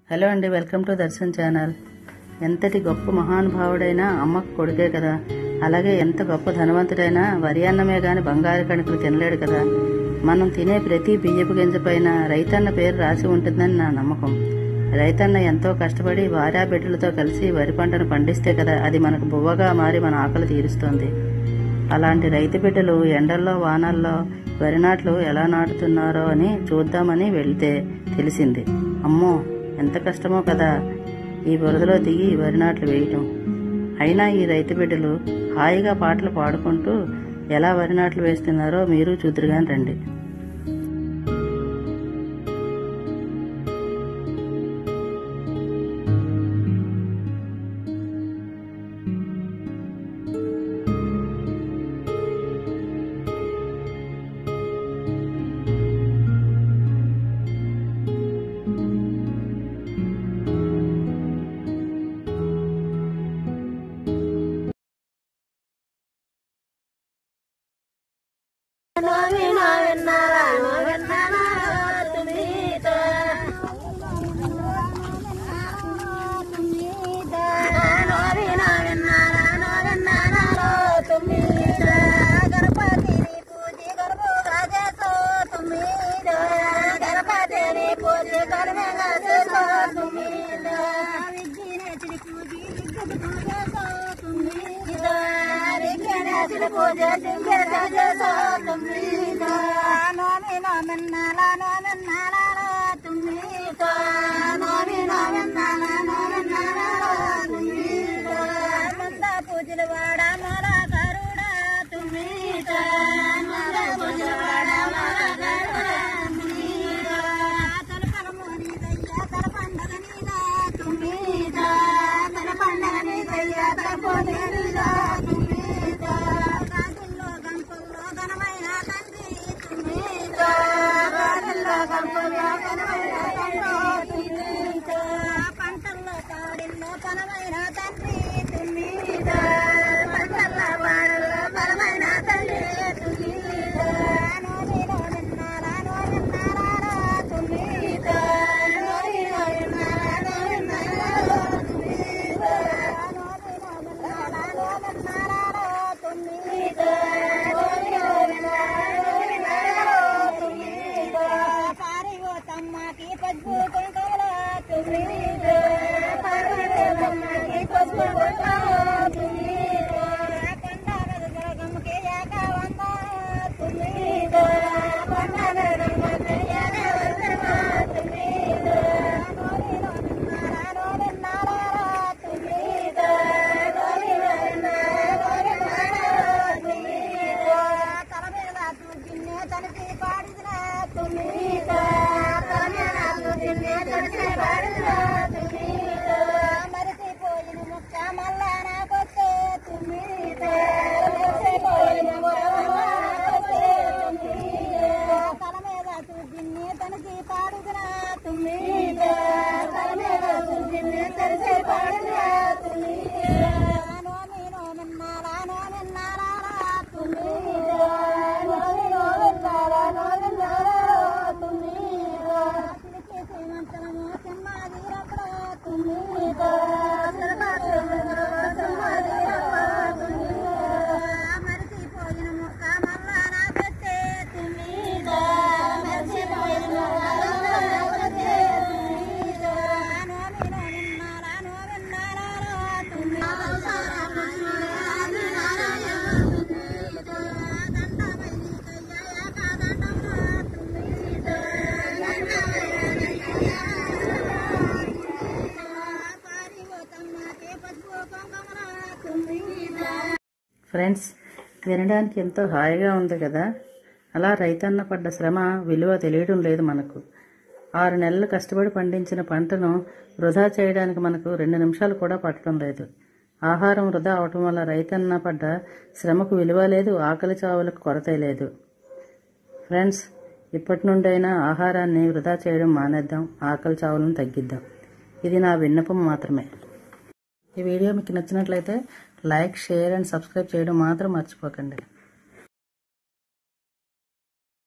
hello అండి welcome to Darshan channel ఎంతటి గొప్ప మహానుభావుడైనా అమ్మకు కొడుకే కదా అలాగే ఎంత గొప్ప ధనవంతుడైనా వరి అన్నమే గాని బంగారు కణుకులు తినలేడు కదా మనం తినే ప్రతి బియ్యపు గింజ పైన రైతన్న పేరు రాసి ఉంటుందని నా నమ్మకం రైతన్న ఎంతో కష్టపడి భార్యా బిడ్డలతో కలిసి వరి పంటను పండిస్తే కదా అది మనకు బువ్వగా మారి మన ఆకలి తీరుస్తోంది అలాంటి రైతు బిడ్డలు ఎండల్లో వానల్లో వరి నాట్లు ఎలా నాటుతున్నారో అని చూద్దామని వెళ్తే తెలిసింది అమ్మో ఎంత కష్టమో కదా ఈ బురదలో దిగి వరి నాట్లు వేయటం అయినా ఈ రైతు బిడ్డలు హాయిగా పాటలు పాడుకుంటూ ఎలా వరి నాట్లు వేస్తున్నారో మీరు చూదురుగాని రండి పూజలు వాడా మల కరుడా తుమ్మిద పూజలు వాడా మల కరుడా తన పరమోని దయ్యా తన పండగ నీదా తుమ్మిద తన పండగ నీదయ్యా తన పోతే నీదా తుమ్మిద గాజుల్లో గంపల్లో ఘనమైన తండ్రి తుమ్మిద గాజుల్లో గంపల్లో ఘనమైన తండ్రి తుమ్మిద పంటల్లో తాడిల్లో పనమైన తండ్రి తుమ్మిద పంటల్లో వాడల్లో పరమైన తండ్రి తుమ్మిద నోరిలో నిన్నారా నోరిన్నారా తుమ్మిద నోరిలో నిన్నారా నోరిన్నారా తుమ్మిద నోరిలో నిన్నారా నోరిన్నారా తుమ్మిద నోరిలో నిన్నారా నోరిన్నారా తుమ్మిద పారివో తమ్మకి పద్దు కుంకల తుమ్మిద పారివో తమ్మకి పద్దు కుంకల తుమ్మిద పండగ జగమ్కి యాక వంద తుమ్మిద పండగ జగమ్కి యాక వంద తుమ్మిద నోరిలో నిన్నారా నోరిన్నారా తుమ్మిద నోరిలో నిన్నారా నోరిన్నారా తుమ్మిద తల మీద తుజిన్నే తలసి పాడిన తుమ్మిద తల మీద తుజిన్నే తలసి పాడిన తుమ్మిద మరిసిపోయిన ముక్క మళ్ళా నాకొచ్చే తుమ్మిద మరిసిపోయిన ముక్క మళ్ళా నాకొచ్చే తుమ్మిద తల మీద తుజిన్నే తలసి పాడిన తుమ్మిద తల మీద తుజిన్నే తలసి పాడిన తుమ్మిద నోమి నోమిన్నారా నోమిన్నారా తుమ్మిద నోమి నోమిన్నారా నోమిన్నారా తుమ్మిద పిలిచి శ్రీమంతనము సింహాదీరప్పుడు తుమ్మిద మరిసిపోయిన ముక్క మళ్ళా నా పెట్టే తుమ్మిద మరిసిపోయిన ముక్క మళ్ళా నా పెట్టే తుమ్మిద నోమి నోమిన్నారా నోమిన్నారా ఫ్రెండ్స్ వినడానికి ఎంతో హాయిగా ఉంది కదా అలా రైతన్న పడ్డ శ్రమ విలువ తెలియడం లేదు మనకు ఆరు నెలలు కష్టపడి పండించిన పంటను వృధా చేయడానికి మనకు రెండు నిమిషాలు కూడా పట్టడం లేదు ఆహారం వృధా అవటం వల్ల రైతన్న పడ్డ శ్రమకు విలువ లేదు ఆకలి చావులకు కొరత లేదు ఫ్రెండ్స్ ఇప్పటి నుండైనా ఆహారాన్ని వృధా చేయడం మానేద్దాం ఆకలి చావులను తగ్గిద్దాం ఇది నా విన్నపం మాత్రమే ఈ వీడియో మీకు నచ్చినట్లయితే లైక్ షేర్ అండ్ సబ్స్క్రైబ్ చేయడం మాత్రం మర్చిపోకండి